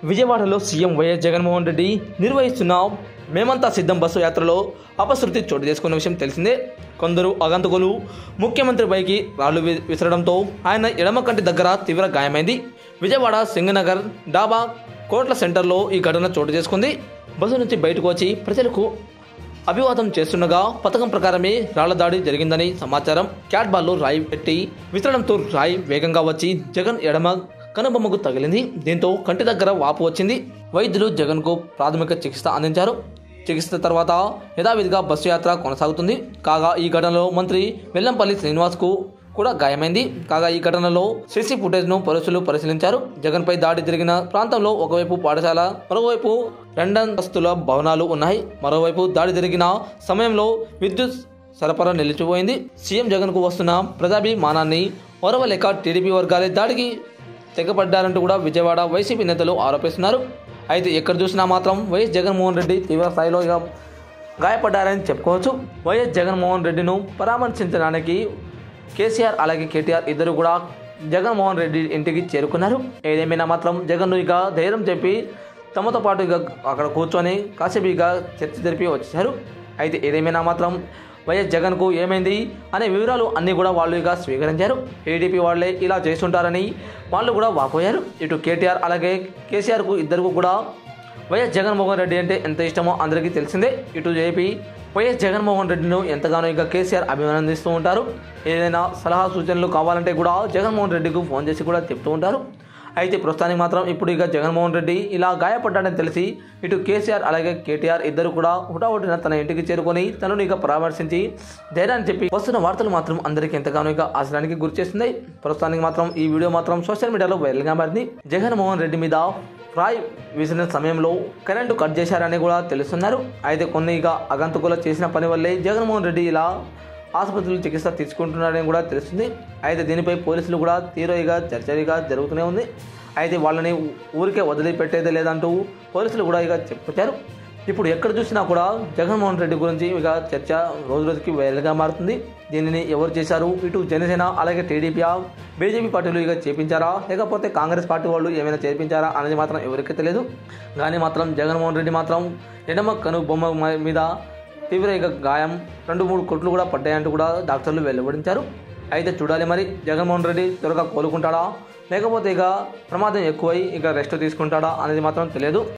విజయవాడలో CM YS Jaganmohan Reddy నిర్వహిస్తున్న మేమంతా సిద్ధం బస్సు యాత్రలో అపశృతి చోటు చేసుకున్న విషయం తెలిసిందే కొందరు అగంతకులు ముఖ్యమంత్రి పైకి రాళ్లు వి- విసరడంతో ఆయన ఎడమ కంటి దగ్గర తీవ్ర గాయమైంది విజయవాడ సింగనగర్ డాబా కోట్ల సెంటర్లో ఈ ఘటన చోటు చేసుకుంది బస్సు నుంచి బయటకు వచ్చి ప్రజలకు అభివాదం చేస్తుండగా పథకం ప్రకారమే రాళ్ల దాడి జరిగిందని సమాచారం క్యాట్ బాల్లో రాయి పెట్టి విసరడంతో రాయి వేగంగా వచ్చి జగన్ ఎడమ కనుబొమ్మకు తగిలింది దీంతో కంటి దగ్గర వాపు వచ్చింది వైద్యులు జగన్కు ప్రాథమిక చికిత్స అందించారు చికిత్స తర్వాత యథావిధిగా బస్సు యాత్ర కొనసాగుతుంది కాగా ఈ ఘటనలో మంత్రి వెల్లంపల్లి శ్రీనివాస్కు కూడా గాయమైంది కాగా ఈ ఘటనలో సీసీ ఫుటేజ్ను పోలీసులు పరిశీలించారు జగన్పై దాడి జరిగిన ప్రాంతంలో ఒకవైపు పాఠశాల మరోవైపు రెండంతస్తుల భవనాలు ఉన్నాయి మరోవైపు దాడి జరిగిన సమయంలో విద్యుత్ సరఫరా నిలిచిపోయింది సీఎం జగన్కు వస్తున్న ప్రజాభిమానాన్ని ఓరవలేక టీడీపీ వర్గాలే దాడికి తెగపడ్డారంటూ కూడా విజయవాడ వైసీపీ నేతలు ఆరోపిస్తున్నారు అయితే ఎక్కడ చూసినా మాత్రం వైఎస్ జగన్మోహన్ రెడ్డి తీవ్ర స్థాయిలో ఇక గాయపడ్డారని చెప్పుకోవచ్చు వైఎస్ జగన్మోహన్ రెడ్డిను పరామర్శించడానికి కేసీఆర్ అలాగే కేటీఆర్ ఇద్దరు కూడా జగన్మోహన్ రెడ్డి ఇంటికి చేరుకున్నారు ఏదేమైనా మాత్రం జగన్ను ఇక ధైర్యం చెప్పి తమతో పాటు ఇక అక్కడ కూర్చొని కాసేపు ఇక చర్చ జరిపి వచ్చారు అయితే ఏదేమైనా మాత్రం వైఎస్ జగన్కు ఏమైంది అనే వివరాలు అన్నీ కూడా వాళ్ళు ఇక స్వీకరించారు టీడీపీ వాళ్ళే ఇలా చేస్తుంటారని వాళ్ళు కూడా వాపోయారు ఇటు కేటీఆర్ అలాగే కేసీఆర్కు ఇద్దరికి కూడా వైఎస్ జగన్మోహన్ రెడ్డి అంటే ఎంత ఇష్టమో అందరికీ తెలిసిందే ఇటు ఏపీ వైఎస్ జగన్మోహన్ రెడ్డిను ఎంతగానో ఇక కేసీఆర్ అభినందిస్తూ ఉంటారు ఏదైనా సలహా సూచనలు కావాలంటే కూడా జగన్మోహన్ రెడ్డికి ఫోన్ చేసి కూడా చెప్తూ ఉంటారు అయితే ప్రస్తుతానికి మాత్రం ఇప్పుడు ఇక జగన్మోహన్ రెడ్డి ఇలా గాయపడ్డాడని తెలిసి ఇటు కేసీఆర్ అలాగే కేటీఆర్ ఇద్దరు కూడా హుటాహుటిన తన ఇంటికి చేరుకొని తనను ఇక పరామర్శించి ధైర్యాన్ని చెప్పి వస్తున్న వార్తలు మాత్రం అందరికీ ఎంతగానో ఇక ఆశ్రయానికి గురి చేస్తుంది ప్రస్తుతానికి మాత్రం ఈ వీడియో మాత్రం సోషల్ మీడియాలో వైరల్గా మారింది జగన్మోహన్ రెడ్డి మీద రాయ్ విసిరిన సమయంలో కరెంటు కట్ చేశారని కూడా తెలుస్తున్నారు అయితే కొన్ని ఇక అగంతకులు చేసిన పని వల్లే జగన్మోహన్ రెడ్డి ఇలా ఆసుపత్రిలో చికిత్స తీసుకుంటున్నారని కూడా తెలుస్తుంది అయితే దీనిపై పోలీసులు కూడా తీవ్రంగా చర్చగా జరుగుతూనే ఉంది అయితే వాళ్ళని ఊరికే వదిలిపెట్టేదే లేదంటూ పోలీసులు కూడా ఇక చెప్పారు ఇప్పుడు ఎక్కడ చూసినా కూడా జగన్మోహన్ రెడ్డి గురించి ఇక చర్చ రోజు రోజుకి వైరల్గా మారుతుంది దీనిని ఎవరు చేశారు ఇటు జనసేన అలాగే టీడీపీ బీజేపీ పార్టీలు ఇక చేపించారా లేకపోతే కాంగ్రెస్ పార్టీ వాళ్ళు ఏమైనా చేపించారా అనేది మాత్రం ఎవరికీ తెలియదు కానీ మాత్రం జగన్మోహన్ రెడ్డి మాత్రం ఎడమ కను బొమ్మ మ- మీద తీవ్ర ఇక గాయం రెండు మూడు కొట్లు కూడా పడ్డాయంటూ కూడా డాక్టర్లు వెలువడించారు అయితే చూడాలి మరి జగన్మోహన్ రెడ్డి త్వరగా కోలుకుంటాడా లేకపోతే ఇక ప్రమాదం ఎక్కువై ఇక రెస్ట్ తీసుకుంటాడా అనేది మాత్రం తెలియదు